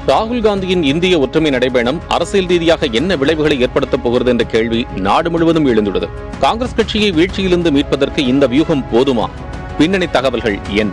ராகுல் காந்தியின் இந்திய ஒற்றுமை நடைபயணம் அரசியல் ரீதியாக என்ன விளைவுகளை ஏற்படுத்தப் போகிறது என்ற கேள்வி நாடு முழுவதும் எழுந்துள்ளது காங்கிரஸ் கட்சியை வீழ்ச்சியிலிருந்து மீட்பதற்கு இந்த வியூகம் போதுமா பின்னணி தகவல்கள் என்ன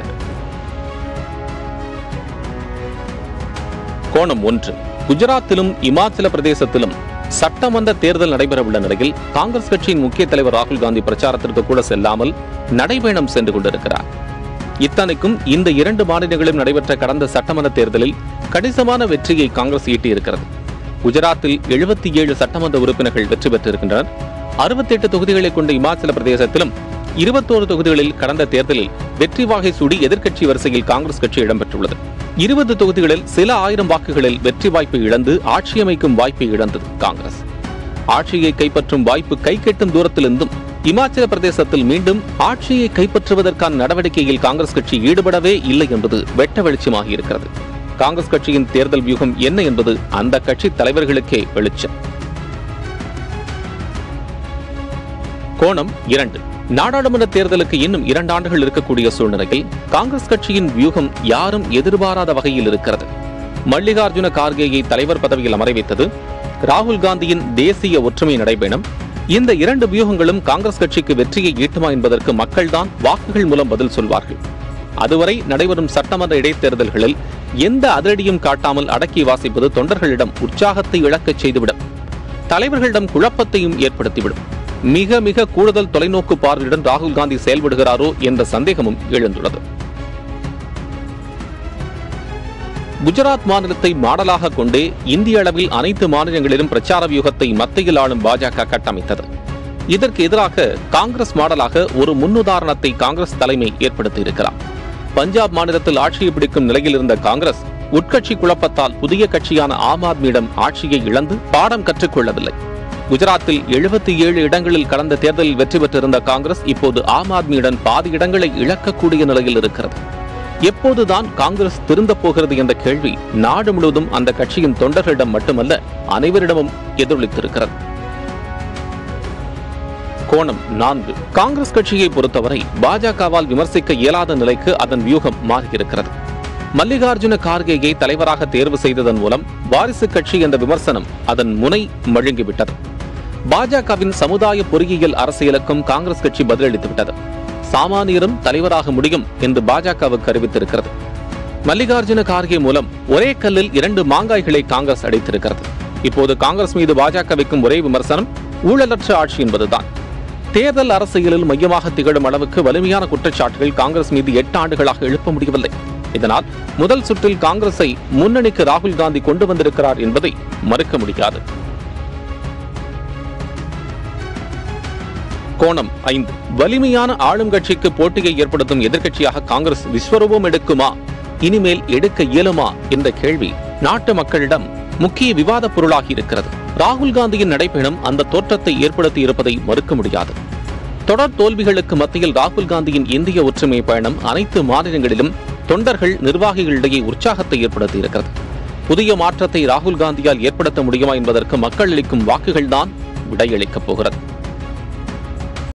கோணம் ஒன்று குஜராத்திலும் இமாச்சல பிரதேசத்திலும் சட்டமன்ற தேர்தல் நடைபெறவுள்ள நிலையில் காங்கிரஸ் கட்சியின் முக்கிய தலைவர் ராகுல் காந்தி பிரச்சாரத்திற்கு கூட செல்லாமல் நடைபயணம் சென்று கொண்டிருக்கிறார் இத்தனைக்கும் இந்த இரண்டு மாநிலங்களிலும் நடைபெற்ற கடந்த சட்டமன்ற தேர்தலில் கணிசமான வெற்றியை காங்கிரஸ் ஈட்டியிருக்கிறது குஜராத்தில் எழுபத்தி ஏழு சட்டமன்ற உறுப்பினர்கள் வெற்றி பெற்றிருக்கின்றனர் அறுபத்தெட்டு தொகுதிகளை கொண்ட இமாச்சல பிரதேசத்திலும் இருபத்தோரு தொகுதிகளில் கடந்த தேர்தலில் வெற்றி வாகை சூடி எதிர்க்கட்சி வரிசையில் காங்கிரஸ் கட்சி இடம்பெற்றுள்ளது இருபது தொகுதிகளில் சில ஆயிரம் வாக்குகளில் வெற்றி வாய்ப்பை இழந்து ஆட்சியமைக்கும் வாய்ப்பை இழந்தது காங்கிரஸ் ஆட்சியை கைப்பற்றும் வாய்ப்பு கைக்கெட்டும் தூரத்திலிருந்தும் இமாச்சல பிரதேசத்தில் மீண்டும் ஆட்சியை கைப்பற்றுவதற்கான நடவடிக்கையில் காங்கிரஸ் கட்சி ஈடுபடவே இல்லை என்பது வெட்ட வெளிச்சமாகி இருக்கிறது காங்கிரஸ் கட்சியின் தேர்தல் வியூகம் என்ன என்பது அந்த கட்சி தலைவர்களுக்கே வெளிச்சம் கோணம் இரண்டு நாடாளுமன்ற தேர்தலுக்கு இன்னும் இரண்டு ஆண்டுகள் இருக்கக்கூடிய சூழ்நிலையில் காங்கிரஸ் கட்சியின் வியூகம் யாரும் எதிர்பாராத வகையில் இருக்கிறது மல்லிகார்ஜுன கார்கேயை தலைவர் பதவியில் அமர வைத்தது ராகுல் காந்தியின் தேசிய ஒற்றுமை நடைபயணம் இந்த இரண்டு வியூகங்களும் காங்கிரஸ் கட்சிக்கு வெற்றியை ஈட்டுமா என்பதற்கு மக்கள்தான் வாக்குகள் மூலம் பதில் சொல்வார்கள் அதுவரை நடைபெறும் சட்டமன்ற இடைத்தேர்தல்களில் எந்த அதிரடியும் காட்டாமல் அடக்கி வாசிப்பது தொண்டர்களிடம் உற்சாகத்தை இழக்கச் செய்துவிடும் தலைவர்களிடம் குழப்பத்தையும் ஏற்படுத்திவிடும் மிக மிக கூடுதல் தொலைநோக்கு பார்வையுடன் ராகுல் காந்தி செயல்படுகிறாரோ என்ற சந்தேகமும் எழுந்துள்ளது குஜராத் மாநிலத்தை மாடலாக கொண்டே இந்திய அளவில் அனைத்து மாநிலங்களிலும் பிரச்சார வியூகத்தை மத்தியில் ஆளும் பாஜக கட்டமைத்தது இதற்கு எதிராக காங்கிரஸ் மாடலாக ஒரு முன்னுதாரணத்தை காங்கிரஸ் தலைமை ஏற்படுத்தியிருக்கிறார் பஞ்சாப் மாநிலத்தில் ஆட்சியை பிடிக்கும் நிலையில் இருந்த காங்கிரஸ் உட்கட்சி குழப்பத்தால் புதிய கட்சியான ஆம் ஆத்மியிடம் ஆட்சியை இழந்து பாடம் கற்றுக்கொள்ளவில்லை குஜராத்தில் எழுபத்தி ஏழு இடங்களில் கடந்த தேர்தலில் வெற்றி பெற்றிருந்த காங்கிரஸ் இப்போது ஆம் ஆத்மியுடன் பாதி இடங்களை இழக்கக்கூடிய நிலையில் இருக்கிறது எப்போதுதான் காங்கிரஸ் திருந்தப் போகிறது என்ற கேள்வி நாடு முழுவதும் அந்த கட்சியின் தொண்டர்களிடம் மட்டுமல்ல அனைவரிடமும் எதிரொலித்திருக்கிறது கோணம் நான்கு காங்கிரஸ் கட்சியை பொறுத்தவரை பாஜகவால் விமர்சிக்க இயலாத நிலைக்கு அதன் வியூகம் மாறியிருக்கிறது மல்லிகார்ஜுன கார்கேயை தலைவராக தேர்வு செய்ததன் மூலம் வாரிசு கட்சி என்ற விமர்சனம் அதன் முனை மழுங்கிவிட்டது பாஜகவின் சமுதாய பொறியியல் அரசியலுக்கும் காங்கிரஸ் கட்சி பதிலளித்துவிட்டது சாமானியரும் தலைவராக முடியும் என்று பாஜகவுக்கு அறிவித்திருக்கிறது மல்லிகார்ஜுன கார்கே மூலம் ஒரே கல்லில் இரண்டு மாங்காய்களை காங்கிரஸ் அடைத்திருக்கிறது இப்போது காங்கிரஸ் மீது பாஜக வைக்கும் ஒரே விமர்சனம் ஊழலற்ற ஆட்சி என்பதுதான் தேர்தல் அரசியலில் மையமாக திகழும் அளவுக்கு வலிமையான குற்றச்சாட்டுகள் காங்கிரஸ் மீது எட்டு ஆண்டுகளாக எழுப்ப முடியவில்லை இதனால் முதல் சுற்றில் காங்கிரஸை முன்னணிக்கு ராகுல் காந்தி கொண்டு வந்திருக்கிறார் என்பதை மறுக்க முடியாது கோணம் ஐந்து வலிமையான ஆளும் கட்சிக்கு போட்டியை ஏற்படுத்தும் எதிர்க்கட்சியாக காங்கிரஸ் விஸ்வரூபம் எடுக்குமா இனிமேல் எடுக்க இயலுமா என்ற கேள்வி நாட்டு மக்களிடம் முக்கிய விவாத பொருளாகி இருக்கிறது ராகுல் காந்தியின் நடைபயணம் அந்த தோற்றத்தை ஏற்படுத்தி இருப்பதை மறுக்க முடியாது தொடர் தோல்விகளுக்கு மத்தியில் ராகுல் காந்தியின் இந்திய ஒற்றுமை பயணம் அனைத்து மாநிலங்களிலும் தொண்டர்கள் நிர்வாகிகளிடையே உற்சாகத்தை ஏற்படுத்தி இருக்கிறது புதிய மாற்றத்தை ராகுல் காந்தியால் ஏற்படுத்த முடியுமா என்பதற்கு மக்கள் அளிக்கும் வாக்குகள்தான் விடையளிக்கப் போகிறது